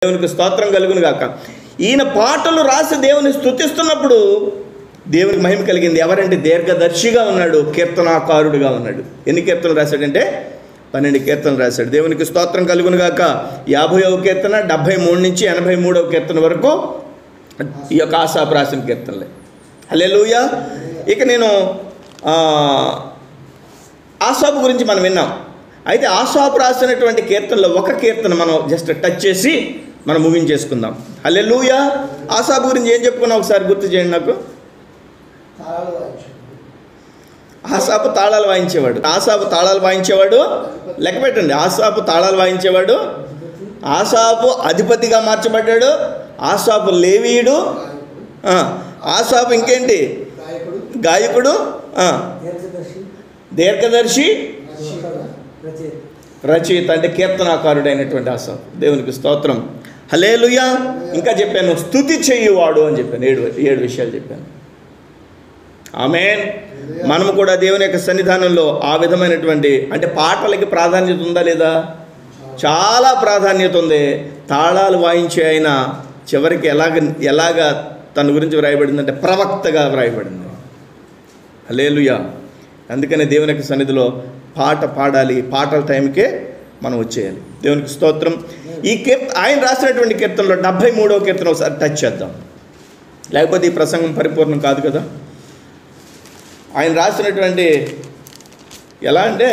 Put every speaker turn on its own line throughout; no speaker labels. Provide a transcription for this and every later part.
దేవునికి స్తోత్రం కలుగును గాక ఈయన పాటలు రాసి దేవుని స్తుతిస్తున్నప్పుడు దేవునికి మహిమ కలిగింది ఎవరంటే దీర్ఘదర్శిగా ఉన్నాడు కీర్తనాకారుడుగా ఉన్నాడు ఎన్ని కీర్తనలు రాశాడంటే పన్నెండు కీర్తనలు రాశాడు దేవునికి స్తోత్రం కలుగును గాక యాభైవ కీర్తన డెబ్భై మూడు నుంచి ఎనభై మూడవ కీర్తన వరకు ఈ యొక్క ఆశాపు రాసిన కీర్తనలే హల్లెలూయా ఇక నేను ఆ, ఆసాపు గురించి మనం విన్నాం అయితే ఆసాపు రాసినటువంటి కీర్తనలో ఒక కీర్తన మనం జస్ట్ టచ్ చేసి మనం ముగించేసుకుందాం హల్లెలూయా ఆసాపు గురించి ఏం చెప్పుకున్నాం ఒకసారి గుర్తు చేయండి నాకు
తాళాలు వాయించు.
ఆసాపు తాళాలు వాయించేవాడు ఆసాపు తాళాలు వాయించేవాడు లెక్క పెట్టండి ఆసాపు తాళాలు వాయించేవాడు ఆసాపు అధిపతిగా మార్చబడ్డాడు ఆసాపు లేవీయుడు ఆ, ఆసాపు ఇంకేంటి
గాయకుడు
గాయకుడు ఆ,
దీర్ఘదర్శి
దీర్ఘదర్శి
రచయిత
రచయిత అంటే కీర్తనాకారుడైనటువంటి ఆసాపు దేవునికి స్తోత్రం హలేలుయా ఇంకా చెప్పాను స్థుతి చేయువాడు అని చెప్పాను ఏడు ఏడు విషయాలు చెప్పాను ఆమెన్ మనము కూడా దేవుని యొక్క సన్నిధానంలో ఆ విధమైనటువంటి అంటే పాటలకి ప్రాధాన్యత ఉందా లేదా చాలా ప్రాధాన్యత ఉంది తాళాలు వాయించే ఆయన చివరికి ఎలాగ ఎలాగ తన గురించి వ్రాయబడిందంటే ప్రవక్తగా వ్రాయబడింది హలేలుయా అందుకనే దేవుని యొక్క సన్నిధిలో పాట పాడాలి పాటల టైంకే మనం వచ్చేయాలి దేవునికి స్తోత్రం ఈ కీర్త ఆయన రాసినటువంటి కీర్తనలో డెబ్భై మూడవ కీర్తన ఒకసారి టచ్ చేద్దాం లేకపోతే ఈ ప్రసంగం పరిపూర్ణం కాదు కదా ఆయన రాసినటువంటి ఎలా అంటే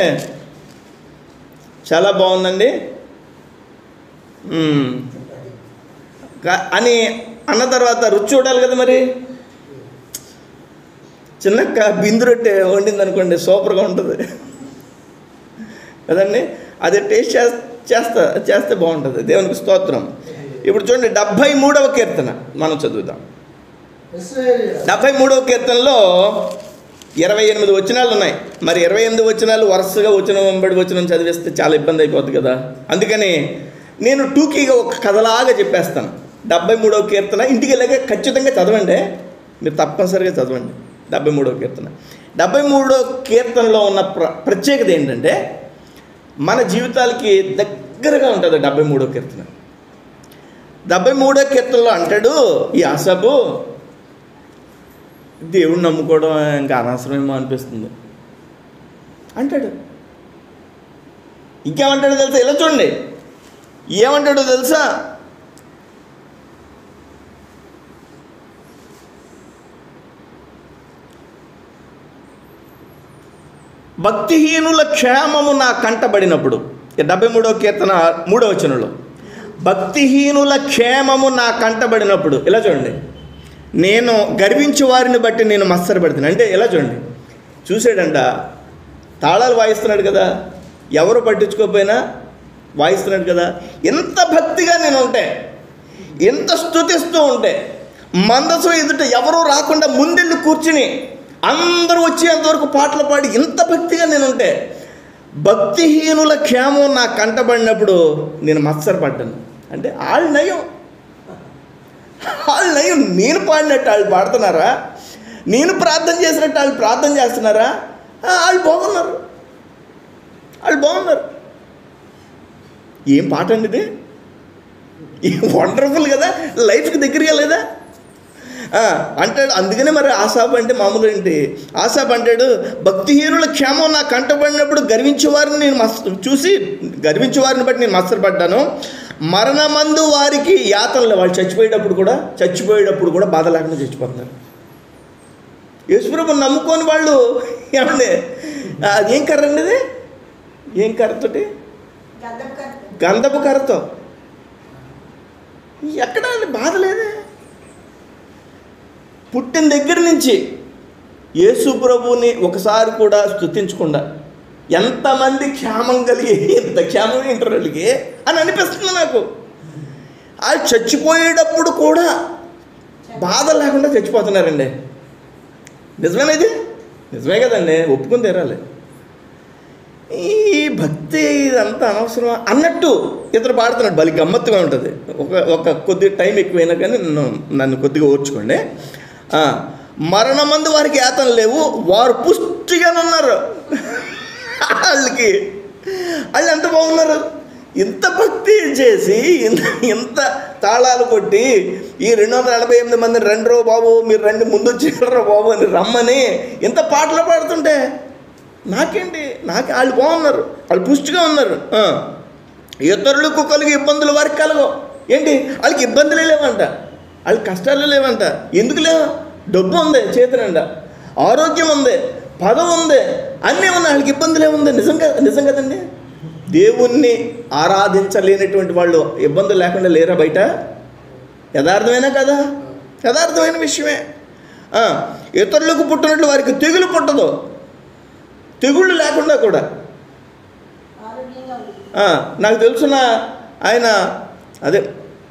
చాలా బాగుందండి మ్మ్. కా- అని అన్న తర్వాత రుచి చూడాలి కదా మరి చిన్నక్క బిందు రొట్టె వండింది అనుకోండి సూపర్గా ఉంటుంది కదండి అది టేస్ట్ చేస్ చేస్తా చేస్తే బాగుంటుంది దేవునికి స్తోత్రం ఇప్పుడు చూడండి డెబ్భై మూడవ కీర్తన మనం చదువుదాం
ఇశ్రాయేలీయుల
డెబ్భై మూడవ కీర్తనలో ఇరవై ఎనిమిది వచనాలు ఉన్నాయి మరి ఇరవై ఎనిమిది వచనాలు వరుసగా వచనం వెంబడి వచనం చదివేస్తే చాలా ఇబ్బంది అయిపోతుంది కదా అందుకని నేను టూకీగా ఒక కథలాగా చెప్పేస్తాను డెబ్భై మూడవ కీర్తన ఇంటికి వెళ్ళాక ఖచ్చితంగా చదవండి మీరు తప్పనిసరిగా చదవండి డెబ్భై మూడవ కీర్తన డెబ్భై మూడవ కీర్తనలో ఉన్న ప్ర ప్రత్యేకత ఏంటంటే మన జీవితాలకి దగ్గరగా ఉంటుంది డెబ్భై మూడో కీర్తన డెబ్భై మూడో కీర్తనలో అంటాడు ఈ ఆసబు దేవుణ్ణి నమ్ముకోవడం ఇంకా అనవసరమేమో అనిపిస్తుంది అంటాడు ఇంకేమంటాడో తెలుసా ఇలా చూడండి ఏమంటాడో తెలుసా భక్తిహీనుల క్షేమము నా కంటబడినప్పుడు ఈ డెబ్బై మూడవ కీర్తన మూడవ వచనంలో భక్తిహీనుల క్షేమము నా కంటబడినప్పుడు ఇలా చూడండి నేను గర్వించే వారిని బట్టి నేను మత్సరపడుతున్నాను అంటే ఇలా చూడండి చూసాడంట తాళాలు వాయిస్తున్నాడు కదా ఎవరు పట్టించుకోకపోయినా వాయిస్తున్నాడు కదా ఎంత భక్తిగా నేను ఉంటే ఎంత స్థుతిస్తూ ఉంటే మందసం ఎదుట ఎవరూ రాకుండా ముందెళ్ళి కూర్చుని అందరూ వచ్చేంతవరకు పాటలు పాడి ఎంత భక్తిగా నేను ఉంటే భక్తిహీనుల క్షేమం నా కంటబడినప్పుడు నేను మత్సరపడ్డాను అంటే వాళ్ళు నయం వాళ్ళు నయం నేను పాడినట్టు వాళ్ళు పాడుతున్నారా నేను ప్రార్థన చేసినట్టు వాళ్ళు ప్రార్థన చేస్తున్నారా ఆ, వాళ్ళు బాగున్నారు వాళ్ళు బాగున్నారు ఏం పాట అండి ఇది వండర్ఫుల్ కదా లైఫ్కి దగ్గరగా లేదా ఆ, అంటాడు అందుకనే మరి ఆశాబ్ అంటే మామూలు ఏంటి ఆశాబ్ అంటాడు భక్తిహీనుల క్షేమం నా కంటపడినప్పుడు గర్వించేవారిని నేను మస్ చూసి గర్వించేవారిని బట్టి నేను మత్సరపడ్డాను మరణమందు వారికి యాతనలు వాళ్ళు చచ్చిపోయేటప్పుడు కూడా చచ్చిపోయేటప్పుడు కూడా బాధ లేకుండా చచ్చిపోతున్నారు యేసుప్రభు నమ్ముకొని వాళ్ళు ఏమండి ఆ, అదేం కర్ర అండి ఇది ఏం కర్రతోటి గంధపు కర్రతో ఎక్కడ అండి బాధ లేదే పుట్టిన దగ్గర నుంచి యేసు ప్రభువుని ఒకసారి కూడా స్తుతించకుండా ఎంతమంది క్షేమం కలిగి ఎంత క్షేమం ఏంటారు వాళ్ళకి అని అనిపిస్తుంది నాకు ఆ చచ్చిపోయేటప్పుడు కూడా బాధ లేకుండా చచ్చిపోతున్నారండి నిజమేనా నిజమే కదండి ఒప్పుకుని తీరాలి ఈ భక్తి ఇదంతా అనవసరం అన్నట్టు ఇతను పాడుతున్నాడు బలి గమ్మత్తుగా ఉంటుంది ఒక ఒక కొద్ది టైం ఎక్కువైనా కానీ నన్ను నన్ను కొద్దిగా ఓర్చుకోండి ఆ, మరణమందు వారికి యాతన లేవు వారు పుష్టిగానే ఉన్నారు వాళ్ళకి వాళ్ళు ఎంత బాగున్నారు ఇంత భక్తి చేసి ఇంత ఇంత తాళాలు కొట్టి ఈ రెండు వందల ఎనభై ఎనిమిది మంది రండి రో బాబు మీరు రండి ముందు వచ్చారో బాబు అని రమ్మని ఇంత పాటలు పాడుతుంటే నాకేంటి నాకు వాళ్ళు బాగున్నారు వాళ్ళు పుష్టిగా ఉన్నారు ఆ. ఇతరులకు కలిగే ఇబ్బందులు వారికి కలగవు ఏంటి వాళ్ళకి ఇబ్బందులే లేవంట వాళ్ళకి కష్టాలు లేవంట ఎందుకు లేవు డబ్బు ఉంది చేతినండ ఆరోగ్యం ఉంది పదవి ఉంది అన్నీ ఉన్నాయి వాళ్ళకి ఇబ్బందులు ఏముంది నిజం కదా నిజం కదండి దేవుణ్ణి ఆరాధించలేనటువంటి వాళ్ళు ఇబ్బందులు లేకుండా లేరా బయట యథార్థమేనా కదా యథార్థమైన విషయమే ఆ, ఇతరులకు పుట్టినట్లు వారికి తెగులు పుట్టదు తెగుళ్ళు లేకుండా కూడా
ఆరోగ్యంగా ఉంది
ఆ, నాకు తెలుసున్న ఆయన అదే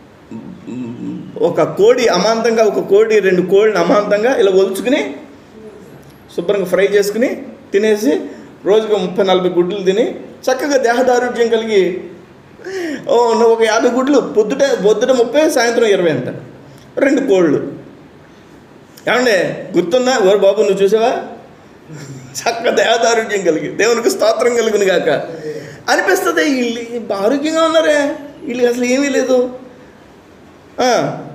మ్, ఒక కోడి అమాంతంగా ఒక కోడి రెండు కోడిని అమాంతంగా ఇలా ఒలుచుకుని శుభ్రంగా ఫ్రై చేసుకుని తినేసి రోజుకు ముప్పై నలభై గుడ్లు తిని చక్కగా దేహదారుఢ్యం కలిగి ఓ నువ్వు ఒక యాభై గుడ్లు పొద్దుట పొద్దుట ముప్పై సాయంత్రం ఇరవై అంట రెండు కోళ్ళు ఏమండి గుర్తుందా ఓరు బాబు నువ్వు చూసావా చక్క దేవదారుఢ్యం కలిగి దేవునికి స్తోత్రం కలుగును గాక అనిపిస్తుంది వీళ్ళు ఆరోగ్యంగా ఉన్నారే వీళ్ళకి అసలు ఏమీ లేదు ఆ,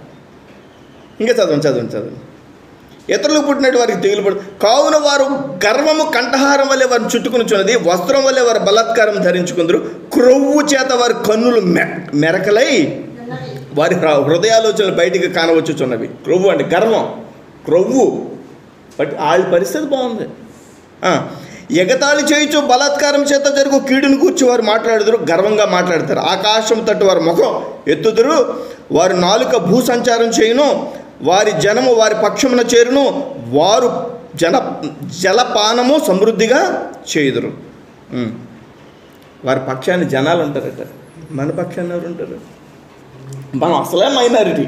ఇంకా చదవండి చదవండి చదవండి ఇతరులకు పుట్టినట్టు వారికి తెగులు పడు కావున వారు గర్వము కంఠహారం వల్లే వారిని చుట్టుకునిచున్నది వస్త్రం వల్లే వారు బలాత్కారం ధరించుకుందరు క్రొవ్వు చేత వారి కన్నులు మె మెరకలై
ఉన్నది
వారి హృ- హృదయాలోచనలు బయటికి కానవచ్చుచున్నవి క్రొవ్వు అంటే గర్వం క్రొవ్వు బట్ వాళ్ళ పరిస్థితి బాగుంది ఆ, ఎగతాళి చేయించు బలాత్కారం చేత జరుగు కీడును కూర్చి వారు మాట్లాడుదురు గర్వంగా మాట్లాడతారు ఆకాశం తట్టు వారి ముఖం ఎత్తుదురు వారి నాలుక భూ సంచారం చేయును వారి జనము వారి పక్షమున చేరును వారు జన జలపానము సమృద్ధిగా చేయుదురు ఉమ్. వారి పక్షాన్ని జనాలు ఉంటారట మన పక్షాన్ని ఎవరు ఉంటారు మనం అసలే మైనారిటీ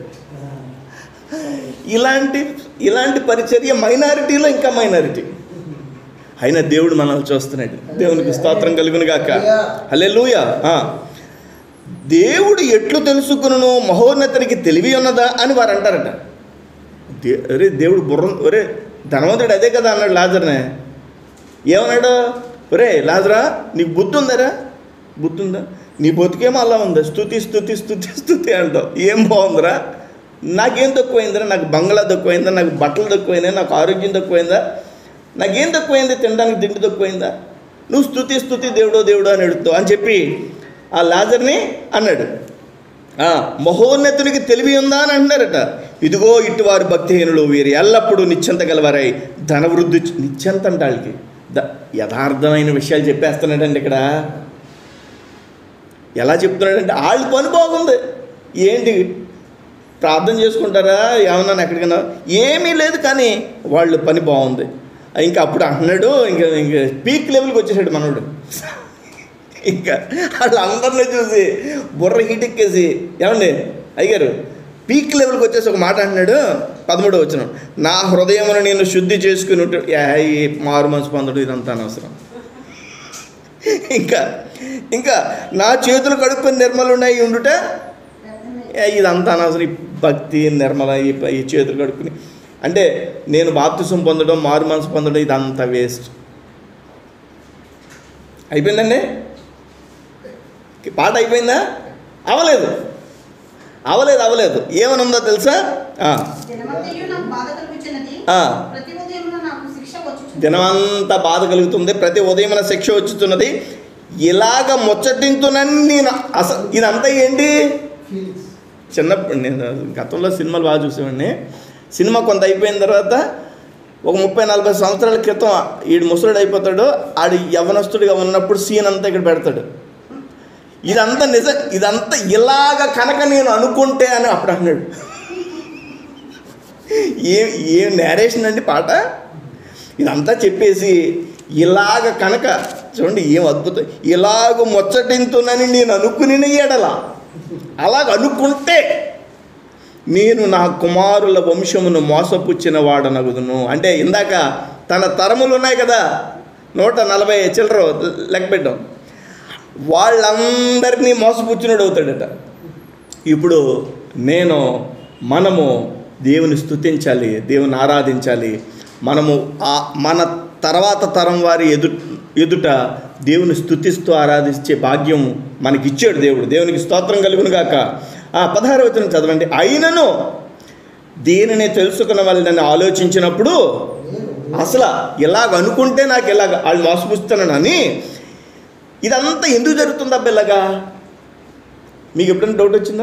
ఇలాంటి ఇలాంటి పరిచర్య మైనారిటీలో ఇంకా మైనారిటీ అయినా దేవుడు మనల్ని చూస్తున్నాడు దేవునికి స్తోత్రం కలుగును గాక హల్లెలూయ ఆ. దేవుడు ఎట్లు తెలుసుకును మహోన్నతునికి తెలివి ఉన్నదా అని వారు అంటారట దే అరే దేవుడు బుర్ర ఒరే ధనవంతుడు అదే కదా అన్నాడు లాజర్నే ఏమన్నాడు ఒరే లాజరా నీకు బుద్ధి ఉందరా బుద్ధి ఉందా నీ బతుకేమో అలా ఉందా స్థుతి స్థుతి స్థుతి స్థుతి అంటావు ఏం బాగుందిరా నాకేం తక్కువైందిరా నాకు బంగ్లా తక్కువైందా నాకు బట్టలు తక్కువైందా నాకు ఆరోగ్యం తక్కువైందా నాకేం తక్కువైంది తినడానికి తిండి తక్కువైందా నువ్వు స్థుతి స్థుతి దేవుడో దేవుడో అని అడుగుతావు అని చెప్పి ఆ లాజర్ని అన్నాడు ఆ, మహోన్నతునికి తెలివి ఉందా అని అంటున్నారట ఇదిగో ఇటు వారు భక్తిహీనులు వీరు ఎల్లప్పుడూ నిశ్చంత గలవారై ధనవృద్ధి చ- నిశ్చంత అంటే వాళ్ళకి ద యథార్థమైన విషయాలు చెప్పేస్తున్నాడండి ఇక్కడ ఎలా చెప్తున్నాడంటే వాళ్ళ పని బాగుంది ఏంటి ప్రార్థన చేసుకుంటారా ఏమన్నా ఎక్కడికైనా ఏమీ లేదు కానీ వాళ్ళ పని బాగుంది ఇంకా అప్పుడు అంటున్నాడు ఇంకా ఇంకా పీక్ లెవెల్కి వచ్చేసాడు మనోడు ఇంకా వాళ్ళందరినీ చూసి బుర్ర హీట్ ఎక్కేసి ఏమండి అయ్యారు పీక్ లెవెల్కి వచ్చేసి ఒక మాట అంటున్నాడు పదమూడో వచ్చిన నా హృదయమును నేను శుద్ధి చేసుకుని ఉంటే యా, ఈ మారు మనసు పొందడం ఇదంతా అనవసరం ఇంకా ఇంకా నా చేతులు కడుక్కొని నిర్మలు ఉన్నాయి ఉండుట
వ్యర్థమే
ఏ, ఇదంతా అనవసరం ఈ భక్తి నిర్మల ఈ ప- ఈ చేతులు కడుక్కుని అంటే నేను బాప్తిసం పొందడం మారు మనసు పొందడం ఇదంతా వేస్ట్ అయిపోయిందండి ఈ పాట అయిపోయిందా అవలేదు అవలేదు అవలేదు ఏమని ఉందో తెలుసా ఆ,
దినమంతయు నాకు బాధ కలుగుచున్నది
ఆ.
ప్రతి ఉదయమున నాకు శిక్ష వచ్చుచున్నది
దినమంతా బాధ కలుగుతుంది ప్రతి ఉదయం శిక్ష వచ్చుతున్నది ఇలాగ ముచ్చటింతునని నేను అసలు ఇదంతా ఏంటి
ఫీలింగ్స్
చిన్నప్పుడు నేను గతంలో సినిమాలు బాగా చూసేవాడిని సినిమా కొంత అయిపోయిన తర్వాత ఒక ముప్పై నలభై సంవత్సరాల క్రితం ఈడు ముసలుడు అయిపోతాడు ఆడు యవనస్తుడిగా ఉన్నప్పుడు సీన్ అంతా ఇక్కడ పెడతాడు ఇదంతా నిజం ఇదంతా ఇలాగ కనుక నేను అనుకుంటే అని అప్పుడు అన్నాడు ఏ ఏ నేరేషన్ అండి పాట ఇదంతా చెప్పేసి ఇలాగ కనుక చూడండి ఏం అద్భుతం ఇలాగ ముచ్చటింతునని నేను అనుకుని ఎడల అలాగ అనుకుంటే నేను నా కుమారుల వంశమును మోసపుచ్చిన వాడనగుదును అంటే ఇందాక తన తరములు ఉన్నాయి కదా నూట నలభై చిల్లర లెక్క పెట్టాం వాళ్ళందరినీ మోసపుచ్చినోడు అవుతాడట ఇప్పుడు నేను మనము దేవుని స్తుతించాలి దేవుని ఆరాధించాలి మనము ఆ మన తర్వాత తరం వారి ఎదు ఎదుట దేవుని స్థుతిస్తూ ఆరాధించే భాగ్యం మనకిచ్చాడు దేవుడు దేవునికి స్తోత్రం కలుగును గాక ఆ పదహార వచనం చదవండి అయినను దీనిని తెలుసుకున్న వాళ్ళని ఆలోచించినప్పుడు
నేను
అసలు ఇలాగ అనుకుంటే నాకు ఇలాగ వాళ్ళు మోసపుస్తున్నానని ఇదంతా ఎందుకు జరుగుతుంది అబ్బా ఇలాగా మీకు ఎప్పుడైనా డౌట్ వచ్చిందా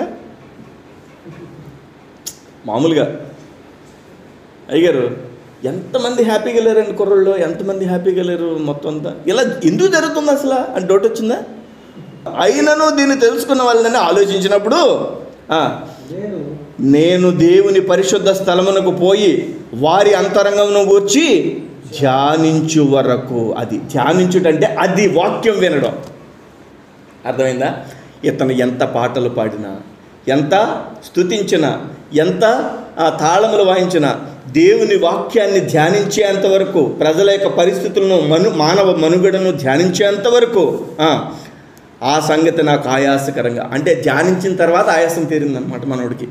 మామూలుగా అయ్యారు ఎంతమంది హ్యాపీగా లేరండి కుర్రోళ్ళు ఎంతమంది హ్యాపీగా లేరు మొత్తం అంతా ఇలా ఎందుకు జరుగుతుంది అసలు అని డౌట్ వచ్చిందా అయినను దీన్ని తెలుసుకున్న వాళ్ళని ఆలోచించినప్పుడు ఆ,
నేను
నేను దేవుని పరిశుద్ధ స్థలమునకు పోయి వారి అంతరంగమును వచ్చి ధ్యానించు వరకు అది ధ్యానించుటంటే అది వాక్యం వినడం అర్థమైందా ఇతను ఎంత పాటలు పాడినా ఎంత స్తుతించినా ఎంత ఆ, తాళములు వాయించినా దేవుని వాక్యాన్ని ధ్యానించేంత వరకు ప్రజల యొక్క పరిస్థితులను మను మానవ మనుగడను ధ్యానించేంత వరకు ఆ, ఆ సంగతి నాకు ఆయాసకరంగా అంటే ధ్యానించిన తర్వాత ఆయాసం తీరిందనమాట మనోడికి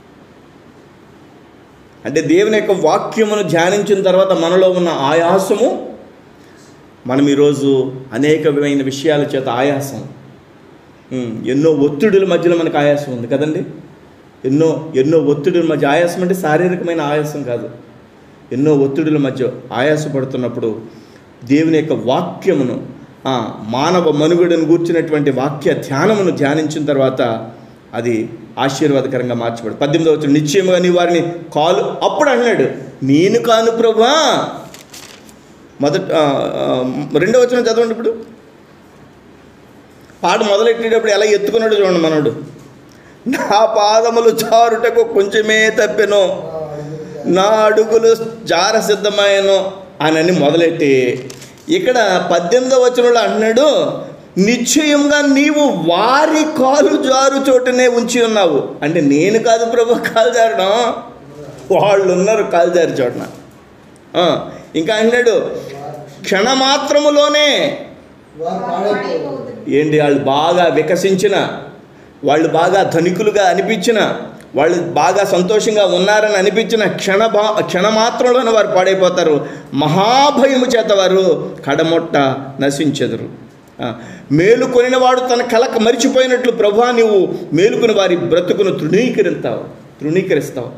అంటే దేవుని యొక్క వాక్యమును ధ్యానించిన తర్వాత మనలో ఉన్న ఆయాసము మనం ఈరోజు అనేకమైన విషయాల చేత ఆయాసం ఉమ్, ఎన్నో ఒత్తిడుల మధ్యలో మనకు ఆయాసం ఉంది కదండి ఎన్నో ఎన్నో ఒత్తిడుల మధ్య ఆయాసం అంటే శారీరకమైన ఆయాసం కాదు ఎన్నో ఒత్తిడుల మధ్య ఆయాసపడుతున్నప్పుడు దేవుని యొక్క వాక్యమును ఆ, మానవ మనుగడను గూర్చినటువంటి వాక్య ధ్యానమును ధ్యానించిన తర్వాత అది ఆశీర్వాదకరంగా మార్చబడు పద్దెనిమిదవ వచ్చిన నిశ్చయముగా నీ వారిని కాలు అప్పుడు అన్నాడు నేను కాను ప్రభా మొదట ఆ, ఆ, రెండవ వచ్చిన చదవండి ఇప్పుడు పాట మొదలెట్టేటప్పుడు ఎలా ఎత్తుకున్నాడు చూడండి మనోడు నా పాదములు చారుటకు కొంచెమే తప్పెను నా అడుగులు జార సిద్ధమాయను అని మొదలెట్టి ఇక్కడ పద్దెనిమిదవ వచనంలో అంటున్నాడు నిశ్చయంగా నీవు వారి కాలు జారు చోటనే ఉంచి ఉన్నావు అంటే నేను కాదు ప్రభు కాలు జారడం వాళ్ళు ఉన్నారు కాలు జారి చోటన ఆ, ఇంకా అంటున్నాడు క్షణమాత్రములోనే
వారు పాడైపోదు
ఏంటి వాళ్ళు బాగా వికసించిన వాళ్ళు బాగా ధనికులుగా అనిపించిన వాళ్ళు బాగా సంతోషంగా ఉన్నారని అనిపించిన క్షణ బా క్షణమాత్రంలోనే వారు పాడైపోతారు మహాభయము చేత వారు కడమొట్ట నశించెదరు ఆ, మేలుకొనిన వాడు తన కలక మరిచిపోయినట్లు ప్రభా నీవు మేలుకుని వారి బ్రతుకును తృణీకరిస్తావు తృణీకరిస్తావు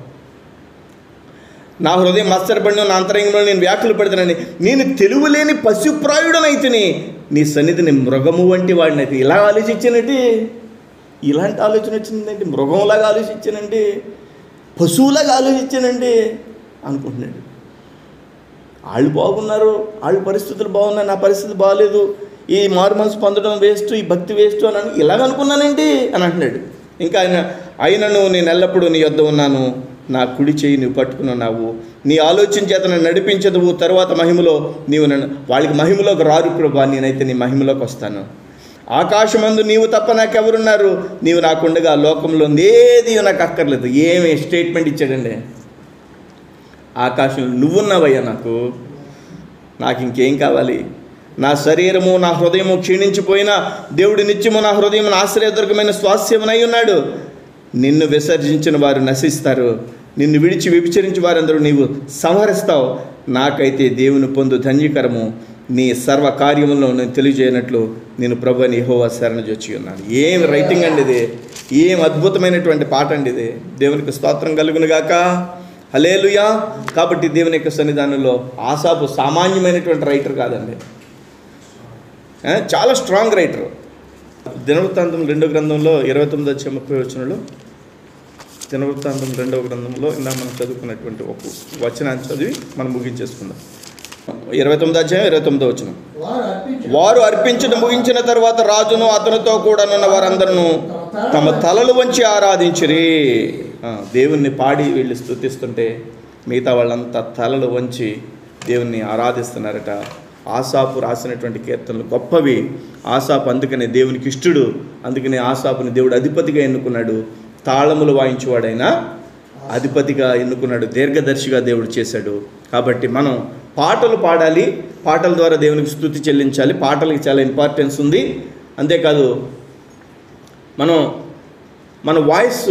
నా హృదయం మత్సరపడిన నా అంతరంగంలో నేను వ్యాఖ్యలు పెడతానని నేను తెలుగులేని పశుప్రాయుడనైతిని నీ సన్నిధిని మృగము వంటి వాడినైతే ఇలా ఆలోచించానండి ఇలాంటి ఆలోచన వచ్చిందండి మృగంలాగా ఆలోచించానండి పశువులాగా ఆలోచించానండి అనుకుంటున్నాడు వాళ్ళు బాగున్నారు వాళ్ళ పరిస్థితులు బాగున్నాయి నా పరిస్థితి బాగాలేదు ఈ మారు మనసు పొందడం వేస్ట్ ఈ భక్తి వేస్ట్ అని అని ఇలాగ అనుకున్నానండి అని అంటున్నాడు ఇంకా ఆయన అయినను నేను ఎల్లప్పుడూ నీ వద్ద ఉన్నాను నా కుడి చేయి నువ్వు పట్టుకుని ఉన్నావు నీ ఆలోచన చేత నన్ను నడిపించదువు తర్వాత మహిమలో నీవు నన్ను వాళ్ళకి మహిమలోకి రారు ప్రభా నేనైతే నీ మహిమలోకి వస్తాను ఆకాశమందు నీవు తప్ప నాకెవరున్నారు నీవు నాకుండగా లోకంలో ఏది నాకు అక్కర్లేదు ఏమి స్టేట్మెంట్ ఇచ్చాడండి ఆకాశంలో నువ్వున్నావయ్యా నాకు నాకు ఇంకేం కావాలి నా శరీరము నా హృదయము క్షీణించిపోయినా దేవుడి నిత్యము నా హృదయం ఆశ్రయదుర్గమైన స్వాస్థ్యమునై ఉన్నాడు నిన్ను విసర్జించిన వారు నశిస్తారు నిన్ను విడిచి విభచరించి వారందరూ నీవు సంహరిస్తావు నాకైతే దేవుని పొందు ధన్యకరము నీ సర్వ కార్యములను నేను తెలియజేయనట్లు నేను ప్రభు అని యెహోవా శరణజొచ్చి ఉన్నాను ఏం రైటింగ్ అండి ఇది ఏం అద్భుతమైనటువంటి పాట అండి ఇది దేవునికి స్తోత్రం కలుగునుగాక హలేలుయా కాబట్టి దేవుని యొక్క సన్నిధానంలో ఆసాపు సామాన్యమైనటువంటి రైటర్ కాదండి ఆ, చాలా స్ట్రాంగ్ రైటర్ దినవృత్తాంతం రెండో గ్రంథంలో ఇరవై తొమ్మిది వచ్చే ముప్పై వచ్చినలో దినవృత్తాంతం రెండవ గ్రంథంలో ఇందా మనం చదువుకున్నటువంటి ఒక వచనాన్ని చదివి మనం ముగించేసుకుందాం ఇరవై తొమ్మిది అధ్యాయం ఇరవై తొమ్మిదో వచనం
వారు అర్పించు
వారు అర్పించడం ముగించిన తర్వాత రాజును అతనితో కూడా ఉన్న వారందరూ తమ తలలు వంచి ఆరాధించిరి ఆ, దేవుణ్ణి పాడి వీళ్ళు స్తుతిస్తుంటే మిగతా వాళ్ళంతా తలలు వంచి దేవుణ్ణి ఆరాధిస్తున్నారట ఆసాపు రాసినటువంటి కీర్తనలు గొప్పవి ఆసాపు అందుకనే దేవునికి ఇష్టడు అందుకనే ఆసాపుని దేవుడు అధిపతిగా ఎన్నుకున్నాడు తాళములు వాయించేవాడైనా అధిపతిగా ఎన్నుకున్నాడు దీర్ఘదర్శిగా దేవుడు చేశాడు కాబట్టి మనం పాటలు పాడాలి పాటల ద్వారా దేవునికి స్థుతి చెల్లించాలి పాటలకి చాలా ఇంపార్టెన్స్ ఉంది అంతేకాదు మనం మన వాయిస్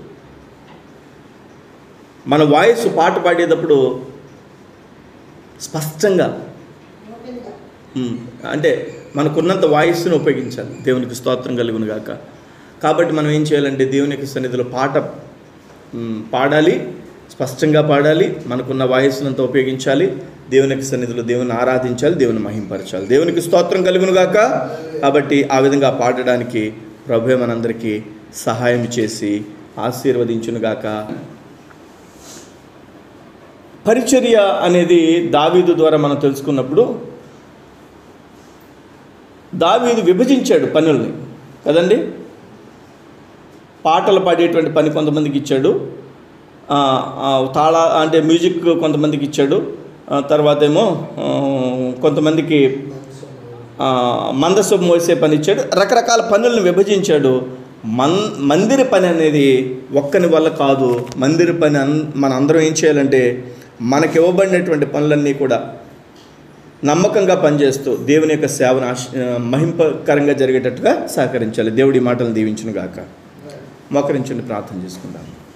మన వాయిస్ పాట పాడేటప్పుడు స్పష్టంగా
ఓపెన్గా
ఉమ్, అంటే మనకున్నంత వాయిస్ను ఉపయోగించాలి దేవునికి స్తోత్రం కలుగును గాక కాబట్టి మనం ఏం చేయాలంటే దేవుని యొక్క సన్నిధిలో పాట మ్, పాడాలి స్పష్టంగా పాడాలి మనకున్న వాయిస్నంతా ఉపయోగించాలి దేవుని యొక్క సన్నిధిలో దేవుని ఆరాధించాలి దేవుని మహింపరచాలి దేవునికి స్తోత్రం కలుగును గాక కాబట్టి ఆ విధంగా పాడడానికి ప్రభు మనందరికీ సహాయం చేసి ఆశీర్వదించును గాక పరిచర్య అనేది దావీదు ద్వారా మనం తెలుసుకున్నప్పుడు దావీదు విభజించాడు పనుల్ని కదండి పాటలు పాడేటువంటి పని కొంతమందికి ఇచ్చాడు ఆ, ఆ, తాళ అంటే మ్యూజిక్ కొంతమందికి ఇచ్చాడు ఆ, తర్వాత ఏమో ఆ, కొంతమందికి ఆ, మందసం మోసే పని ఇచ్చాడు రకరకాల పనులను విభజించాడు మన్ మందిర పని అనేది ఒక్కని వల్ల కాదు మందిర పని అన్ మన అందరం ఏం చేయాలంటే మనకి ఇవ్వబడినటువంటి పనులన్నీ కూడా నమ్మకంగా పనిచేస్తూ దేవుని యొక్క సేవను ఆశ మహింపకరంగా జరిగేటట్టుగా సహకరించాలి దేవుడి మాటలను దీవించును గాక మోకరించండి ప్రార్థన చేసుకుందాం